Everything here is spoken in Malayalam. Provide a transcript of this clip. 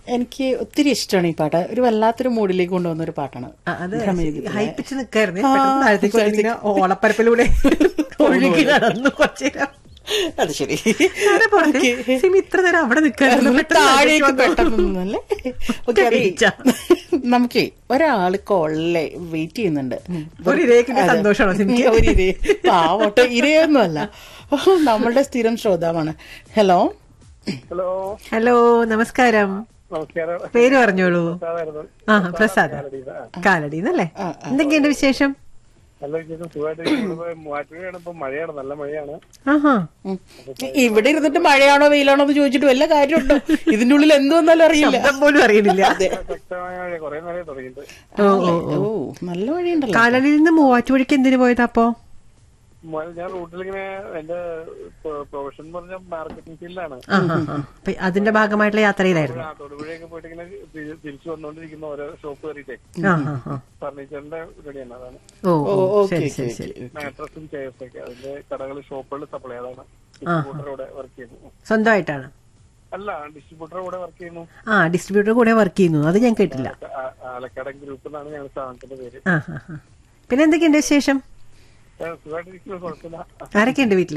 എനിക്ക് ഒത്തിരി ഇഷ്ടമാണ് ഈ പാട്ട് ഒരു വല്ലാത്തൊരു മൂഡിലേക്ക് കൊണ്ടുവന്ന ഒരു പാട്ടാണ് ആ, അത് ഭ്രമയുഗത്തിലെ. ഹൈപ്പിച്ച് നിൽക്കായിരുന്നു ആ, പെട്ടെന്ന് താഴത്തേക്ക് വന്ന് ഇങ്ങനെ ഓളപ്പരപ്പിലൂടെ ഒഴുകി നടന്നു കുറച്ചേരം അത് ശരി ആരാ പറഞ്ഞേ? Okay. സിമി ഇത്ര നേരം അവിടെ നിൽക്കായിരുന്നു നമ്മൾ പെട്ടെന്ന് താഴേക്ക് താഴത്തേക്ക് പെട്ടെന്ന് വന്നു. നിന്നല്ലേ ഓക്കെ അതെ കഴിച്ച. നമുക്കേ ഒരാള് കോളിലെ വെയിറ്റ് ചെയ്യുന്നുണ്ട് ഒരു ഇരയ്ക്കിന്റെ അതെ. സന്തോഷമാണോ സിമിക്ക്? ഒരു ഇര പാവട്ടെ ഇരയൊന്നുമല്ല നമ്മളുടെ സ്ഥിരം ശ്രോതാവാണ് ഹലോ ഹലോ ഹലോ നമസ്കാരം നമസ്കാരം പേര് പറഞ്ഞോളൂ പ്രസാദായിരുന്നു. ആ പ്രസാദ് കാലടിയിൽ. ആ. കാലടിന്നല്ലേ എന്തൊക്കെയുണ്ട് വിശേഷം നല്ല വിശേഷം സുഖമായിട്ട് മൂവാറ്റുപുഴയാണ് ഇപ്പൊ മഴയാണ് നല്ല മഴയാണ് ആഹാ ഉം. ഇവിടെ ഇരുന്നിട്ട് മഴയാണോ വെയിലാണോ എന്ന് ചോദിച്ചിട്ട് വല്ല കാര്യമുണ്ടോ ഇതിന്റെ ഉള്ളിൽ എന്ത് വന്നാലും അറിയില്ല ശബ്ദം പോലും അറിയണില്ല ശക്തമായ മഴ കുറെ നേരം തുടങ്ങിയിട്ട് ഓ ഓ ഓ ഓ നല്ല വഴിയുണ്ടല്ലോ കാലടിയിൽ നിന്ന് മൂവാറ്റുപുഴയ്ക്ക് എന്തിനു പോയത് അപ്പോ മ- ഞാൻ റൂട്ടിലിങ്ങനെ എന്റെ പ്രൊഫഷൻ പറഞ്ഞ മാർക്കറ്റിംഗ് ഫീൽഡിലാണ് ആഹാ, ആ. അപ്പൊ അതിന്റെ ഭാഗമായിട്ടുള്ള യാത്രയിലായിരുന്നു ആ തൊടുപുഴയൊക്കെ പോയിട്ട് ഇങ്ങനെ തി- തിരിച്ചു വന്നോണ്ടിരിക്കുന്ന ഓരോ ഷോപ്പ് കയറിയിട്ടേ ആ ആ ആ ഫർണിച്ചറിന്റെ റെഡിയാണ് അതാണ് ഓ ഓ ഓ ഓക്കെ ശരി ഓക്കെ ശരി ശരി മാട്രസും ചെയർസ് ഒക്കെ അതിന്റെ കടകൾ ഷോപ്പുകൾ സപ്ലൈ അതാണ് ഡിസ്ട്രിബ്യൂട്ടറോടെ വർക്ക് ചെയ്യുന്നു സ്വന്തമായിട്ടാണ് അല്ല ഡിസ്ട്രിബ്യൂട്ടർ കൂടെ വർക്ക് ചെയ്യുന്നു ആ ഡിസ്ട്രിബ്യൂട്ടർ കൂടെ വർക്ക് ചെയ്യുന്നു അത് ഞാൻ കേട്ടില്ല ആ- ആലക്കാട് ഗ്രൂപ്പ് എന്നാണ് ഞങ്ങളുടെ സ്ഥാപനത്തിന്റെ പേര് ആ ആ ആ. പിന്നെ എന്തൊക്കെയുണ്ട് വിശേഷം സുഖമായിട്ടിരിക്കുന്നു കുഴപ്പമില്ല ആരൊക്കെയുണ്ട് വീട്ടില്